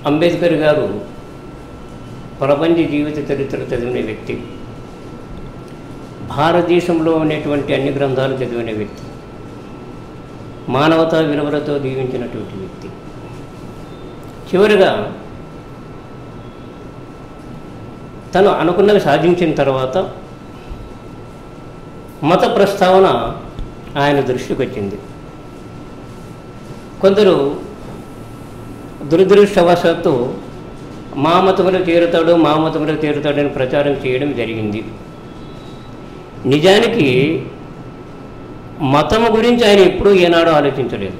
అంబేద్కర్ గారు ప్రపంచ జీవిత చరిత్ర చదివిన వ్యక్తి భారతదేశంలో ఉన్నటువంటి అన్ని గ్రంథాలు చదివిన వ్యక్తి మానవతా విలువలతో దీవించినటువంటి వ్యక్తి చివరిగా తను అనుకున్నది సాధించిన తర్వాత మత ప్రస్తావన ఆయన దృష్టికి వచ్చింది కొందరు దురదృష్టవశాత్తు మా మతంలో చేరుతాడు మా మతంలో చేరుతాడని ప్రచారం చేయడం జరిగింది నిజానికి మతం గురించి ఆయన ఎప్పుడూ ఏనాడో ఆలోచించలేదు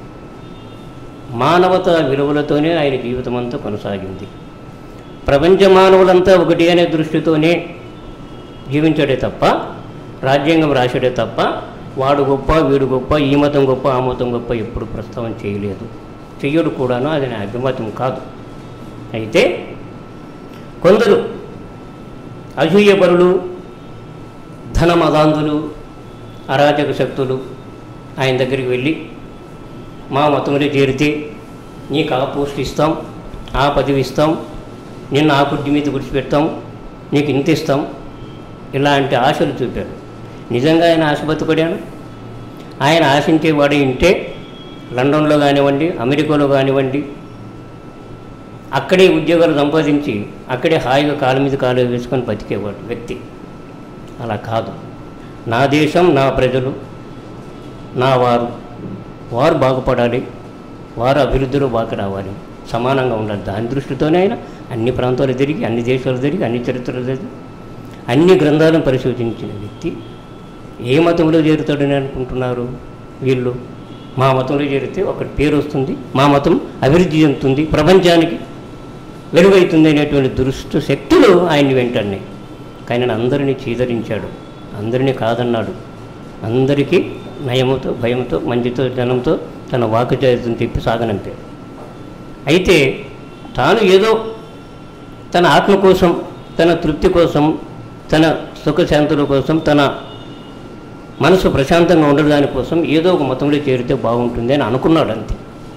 మానవత విలువలతోనే ఆయన జీవితం అంతా కొనసాగింది ప్రపంచ మానవులంతా ఒకటి అనే దృష్టితోనే జీవించాడే తప్ప రాజ్యాంగం రాశాడే తప్ప వాడు గొప్ప వీడు గొప్ప ఈ మతం గొప్ప ఆ మతం గొప్ప ఎప్పుడు ప్రస్తావన చేయలేదు చెయ్యడు కూడాను అది నా అభిమతం కాదు అయితే కొందరు అసూయపరులు ధనమదాంధులు అరాచక శక్తులు ఆయన దగ్గరికి వెళ్ళి మా మతంలో చేరితే నీకు ఆ పోస్ట్ ఇస్తాం ఆ పదవి ఇస్తాం నిన్ను ఆ కుడ్డి మీద గుడిచిపెడతాం నీకు ఇంత ఇస్తాం ఇలాంటి ఆశలు చూపారు నిజంగా ఆయన ఆశబతుపడాను ఆయన ఆశించే వాడు ఇంటే లండన్లో కానివ్వండి అమెరికాలో కానివ్వండి అక్కడే ఉద్యోగాలు సంపాదించి అక్కడే హాయిగా కాలు మీద కాలు వేసుకొని బతికేవాడు వ్యక్తి అలా కాదు నా దేశం నా ప్రజలు నా వారు వారు బాగుపడాలి వారు అభివృద్ధిలో బాగా రావాలి సమానంగా ఉండాలి దాని దృష్టితోనే ఆయన అన్ని ప్రాంతాలు తిరిగి అన్ని దేశాలు తిరిగి అన్ని చరిత్రలు తిరిగి అన్ని గ్రంథాలను పరిశోధించిన వ్యక్తి ఏ మతంలో చేరుతాడని అనుకుంటున్నారు వీళ్ళు మా మతంలో చేరితే ఒకటి పేరు వస్తుంది మా మతం అభివృద్ధి చెందుతుంది ప్రపంచానికి వెలుగైతుంది అనేటువంటి దురుష్ట శక్తులు ఆయన్ని వెంటనే కానీ ఆయన అందరినీ చీదరించాడు అందరినీ కాదన్నాడు అందరికీ నయముతో భయంతో మంచితో జనంతో తన వాకుచారితను చెప్పి సాగనంపాడు అయితే తాను ఏదో తన ఆత్మ కోసం తన తృప్తి కోసం తన సుఖశాంతుల కోసం తన మనసు ప్రశాంతంగా ఉండడానికి కోసం ఏదో ఒక మతంలో చేరితే బాగుంటుంది అని అనుకున్నాడు అంతే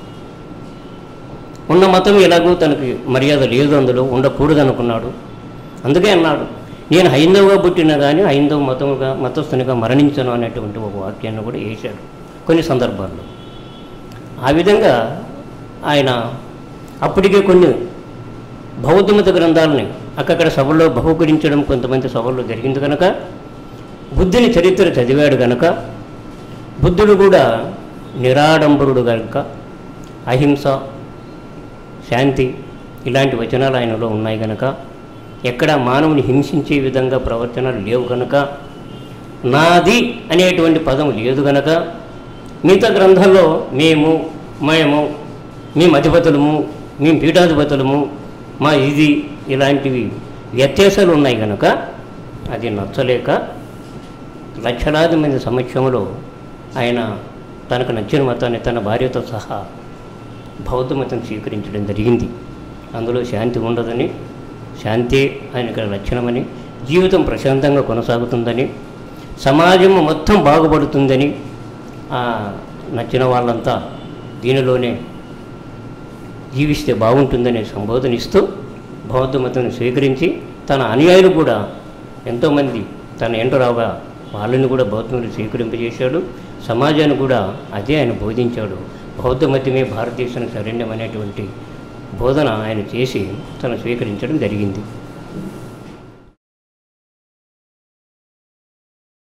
ఉన్న మతం ఎలాగో తనకి మర్యాద లేదు అందులో ఉండకూడదు అనుకున్నాడు అందుకే అన్నాడు నేను హైందవుగా పుట్టినా కానీ హైందవ మతముగా మతస్థునిగా మరణించను అనేటువంటి ఒక వాక్యాన్ని కూడా వేశాడు కొన్ని సందర్భాల్లో ఆ విధంగా ఆయన అప్పటికే కొన్ని బౌద్ధమత గ్రంథాలని అక్కడక్కడ సభల్లో బహుకరించడం కొంతమంది సభల్లో జరిగింది కనుక బుద్ధుని చరిత్ర చదివాడు గనక బుద్ధుడు కూడా నిరాడంబరుడు గనుక అహింస శాంతి ఇలాంటి వచనాలు ఆయనలో ఉన్నాయి గనక ఎక్కడ మానవుని హింసించే విధంగా ప్రవర్తనలు లేవు గనక నాది అనేటువంటి పదం లేదు గనక మిగతా గ్రంథాల్లో మేము మేము మేము అధిపతులము మేము పీఠాధిపతులము మా ఇది ఇలాంటివి వ్యత్యాసాలు ఉన్నాయి కనుక అది నచ్చలేక లక్షలాది మంది సమక్షంలో ఆయన తనకు నచ్చిన మతాన్ని తన భార్యతో సహా బౌద్ధ మతం స్వీకరించడం జరిగింది అందులో శాంతి ఉండదని శాంతి ఆయనకు లక్షణమని జీవితం ప్రశాంతంగా కొనసాగుతుందని సమాజం మొత్తం బాగుపడుతుందని ఆ నచ్చిన వాళ్ళంతా దీనిలోనే జీవిస్తే బాగుంటుందనే సంబోధన ఇస్తూ బౌద్ధ మతాన్ని స్వీకరించి తన అనుయాయులు కూడా ఎంతోమంది తన ఎంట రాగా వాళ్ళని కూడా బౌద్ధములు స్వీకరింపజేశాడు సమాజాన్ని కూడా అదే ఆయన బోధించాడు బౌద్ధ మతమే భారతదేశానికి శరణ్యం అనేటువంటి బోధన ఆయన చేసి తను స్వీకరించడం జరిగింది